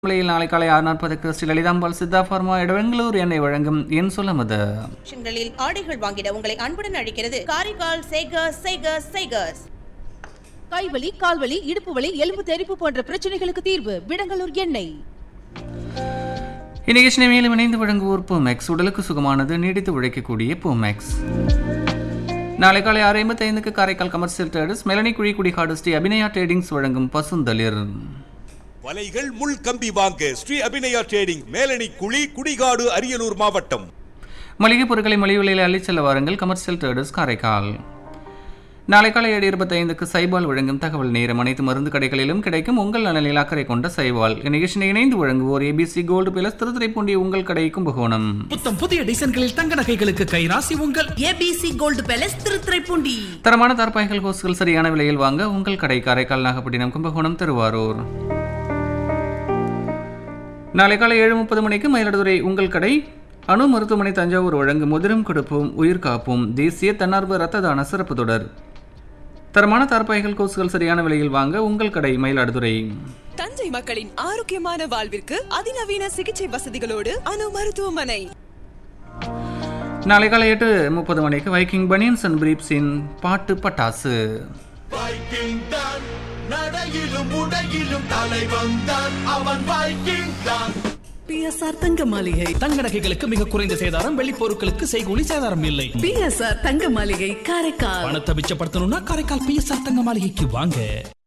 விலையில் நாளை காலை ஆறு நாற்பதுக்கு ஸ்ரீ லலிதாம்பாள் சித்தா ஃபார்மா இடவெங்களூர் எண்ணெய் வழங்கும் என் சொல்லமது களில் ஆடைகள் வாங்கிட உங்களை அன்புடன் அழைக்கிறது காரைக்கால் சேகர்ஸ் சேகர்ஸ் சேகர்ஸ் கைவலி கால்வலி இடுப்பு வலி எலும்பு தெறிப்பு போன்ற பிரச்சனைகளுக்கு தீர்வு விடங்கலூர் எண்ணெய் இந்நிகழ்ச்சியை மேலும் இணைந்து வழங்குவோர் பூமேக்ஸ் உடலுக்கு சுகமானது நீடித்து உழைக்கக்கூடிய பூமேக்ஸ் நாளை காலை ஆறு ஐம்பத்தி ஐந்துக்கு காரைக்கால் கமர்ஷியல் ட்ரேடர்ஸ் மெலனி குழி குடிகாடு ஸ்ரீ அபிநயா ட்ரேடிங்ஸ் வழங்கும் பசுந்தளிர் வலைகள் முள் கம்பி வாங்க ஸ்ரீ அபிநயா ட்ரேடிங் மேலணி குழி குடிகாடு அரியலூர் மாவட்டம் மளிகை பொருட்களை மலிவு விலையில் அள்ளிச் செல்ல வாருங்கள் கமர்ஷியல் ட்ரேடர்ஸ் காரைக்கால் நாளை காலை ஏழு இருபத்தி ஐந்துக்கு சைபால் வழங்கும் தகவல் நேரம் அனைத்து மருந்து கடைகளிலும் கிடைக்கும் உங்கள் நலனில் அக்கறை கொண்ட சைபால் இந்நிகழ்ச்சியை இணைந்து வழங்குவோர் ஏபிசி கோல்டு பிளஸ் திருத்துறைப்பூண்டி உங்கள் கடை கும்பகோணம் புத்தம் புதிய டிசைன்களில் தங்க நகைகளுக்கு கைராசி உங்கள் ஏபிசி கோல்டு பேலஸ் திருத்துறைப்பூண்டி தரமான தற்பாய்கள் கோஸ்கள் சரியான விலையில் வாங்க உங்கள் கடை காரைக்கால் நாகப்பட்டினம் கும்பகோணம் திருவாரூர் நாளை காலை ஏழு முப்பது மணிக்கு மயிலாடுதுறை உங்கள் கடை அணு மருத்துவமனை தஞ்சாவூர் வழங்கும் முதிரும் கொடுப்போம் உயிர் காப்போம் தேசிய தன்னார்வ இரத்த தான சிறப்பு தொடர் தரமான தற்பாய்கள் கோஸ்கள் சரியான விலையில் வாங்க உங்கள் கடை மயிலாடுதுறை தஞ்சை மக்களின் ஆரோக்கியமான வாழ்விற்கு அதிநவீன சிகிச்சை வசதிகளோடு அணு மருத்துவமனை நாளை காலை எட்டு முப்பது மணிக்கு வைக்கிங் பனியன்ஸ் அண்ட் பிரீப்ஸின் பாட்டு பட்டாசு வைக்கிங் தான் நடையிலும் உடையிலும் தலைவன் தான் அவன் வைக்கிங் தான் பிஎஸ்ஆர் தங்க மாளிகை தங்க நகைகளுக்கு மிக குறைந்த சேதாரம் வெள்ளி பொருட்களுக்கு செய்கூலி சேதாரம் இல்லை பிஎஸ்ஆர் தங்க மாளிகை காரைக்கால் பணத்தை மிச்சப்படுத்தணும்னா காரைக்கால் பிஎஸ்ஆர் தங்க மாளிகைக்கு வாங்க